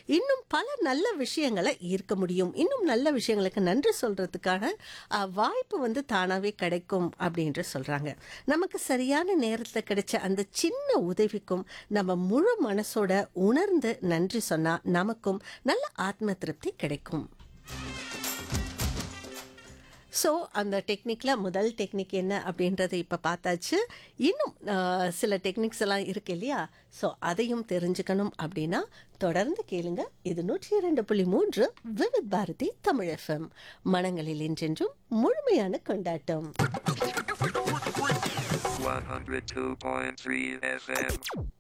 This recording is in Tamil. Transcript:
இன்னும் பல நல்ல விஷயங்களை ஈர்க்க முடியும் இன்னும் நல்ல விஷயங்களுக்கு நன்றி சொல்றதுக்கான அஹ், வாய்ப்பு வந்து தானாவே கிடைக்கும் அப்படின்ற சொல்றாங்க நமக்கு சரியான நேரத்தில் கிடைச்ச அந்த சின்ன உதவிக்கும் நம்ம முழு மனசோட உணர்ந்து நன்றி சொன்னா நமக்கும் நல்ல ஆத்ம திருப்தி கிடைக்கும் ஸோ அந்த டெக்னிக்கில் முதல் டெக்னிக் என்ன அப்படின்றத இப்போ பார்த்தாச்சு இன்னும் ஆஹ், சில டெக்னிக்ஸ் எல்லாம் இருக்கு இல்லையா ஸோ அதையும் தெரிஞ்சுக்கணும் அப்படின்னா தொடர்ந்து கேளுங்க இது நூற்றி இரண்டு புள்ளி மூன்று விவித் பாரதி தமிழ் எஃப்எம் மனங்களில் என்றென்றும் முழுமையான கொண்டாட்டம் 102.3 FM.